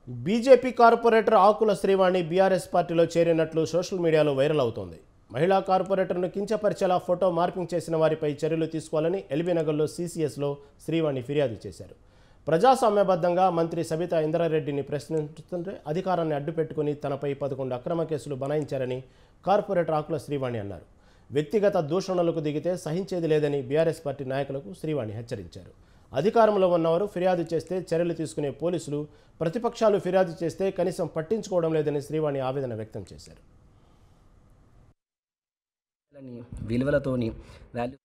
BJP corporator Akula Srivani BRS పార్టీలో చేరినట్లు social మీడియాలో వైరల్ అవుతోంది మహిళా కార్పొరేటర్ను కించపరిచేలా ఫోటో మార్పింగ్ చేసిన వారిపై చర్యలు తీసుకోవాలని ఎల్బీనగర్లో సీసీఎస్లో శ్రీవాణి ఫిర్యాదు చేశారు ప్రజాస్వామ్యబద్ధంగా మంత్రి సబితా ఇంద్రారెడ్డిని ప్రశ్నిస్తుంటే అధికారాన్ని అడ్డుపెట్టుకుని తనపై పదకొండు అక్రమ కేసులు బనాయించారని కార్పొరేటర్ ఆకుల శ్రీవాణి అన్నారు వ్యక్తిగత దూషణలకు దిగితే సహించేది లేదని బీఆర్ఎస్ పార్టీ నాయకులకు శ్రీవాణి హెచ్చరించారు అధికారంలో ఉన్నవారు ఫిర్యాదు చేస్తే చర్యలు తీసుకునే పోలీసులు ప్రతిపక్షాలు ఫిర్యాదు చేస్తే కనీసం పట్టించుకోవడం లేదని శ్రీవాణి ఆవేదన వ్యక్తం చేశారు విలువలని విలువలతోని వాల్యూ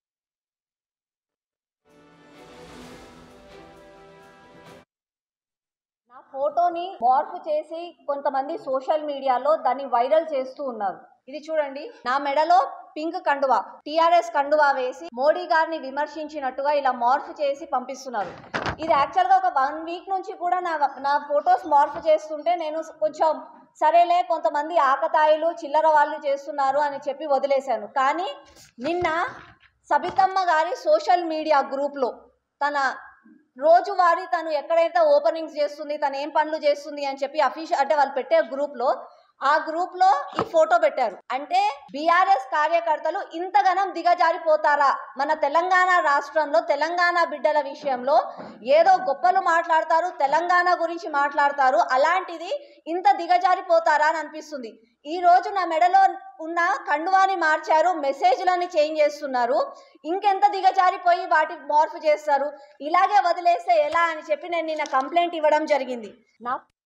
నా ఫోటోని మార్పు చేసి కొంతమంది సోషల్ మీడియాలో దాన్ని వైరల్ చేస్తూ ఉన్నారు ఇది చూడండి నా మెడలో పింక్ కండువా టిఆర్ఎస్ కండువా వేసి మోడీ గారిని విమర్శించినట్టుగా ఇలా మార్పు చేసి పంపిస్తున్నారు ఇది యాక్చువల్గా ఒక వన్ వీక్ నుంచి కూడా నా నా ఫొటోస్ మార్పు చేస్తుంటే నేను కొంచెం సరేలే కొంతమంది ఆకతాయిలు చిల్లర వాళ్ళు చేస్తున్నారు అని చెప్పి వదిలేశాను కానీ నిన్న సబితమ్మ గారి సోషల్ మీడియా గ్రూప్లో తన రోజువారీ తను ఎక్కడైతే ఓపెనింగ్స్ చేస్తుంది తను ఏం పనులు చేస్తుంది అని చెప్పి అఫీషియల్ అంటే వాళ్ళు పెట్టే గ్రూప్లో ఆ గ్రూప్లో ఈ ఫోటో పెట్టారు అంటే బీఆర్ఎస్ కార్యకర్తలు ఇంతగానం దిగజారిపోతారా మన తెలంగాణ రాష్ట్రంలో తెలంగాణ బిడ్డల విషయంలో ఏదో గొప్పలు మాట్లాడతారు తెలంగాణ గురించి మాట్లాడతారు అలాంటిది ఇంత దిగజారిపోతారా అని అనిపిస్తుంది ఈ రోజు నా మెడలో ఉన్న కండువాని మార్చారు మెసేజ్లని చేంజ్ చేస్తున్నారు ఇంకెంత దిగజారిపోయి వాటి మార్పు చేస్తారు ఇలాగే వదిలేస్తే ఎలా అని చెప్పి నేను నిన్న కంప్లైంట్ ఇవ్వడం జరిగింది నా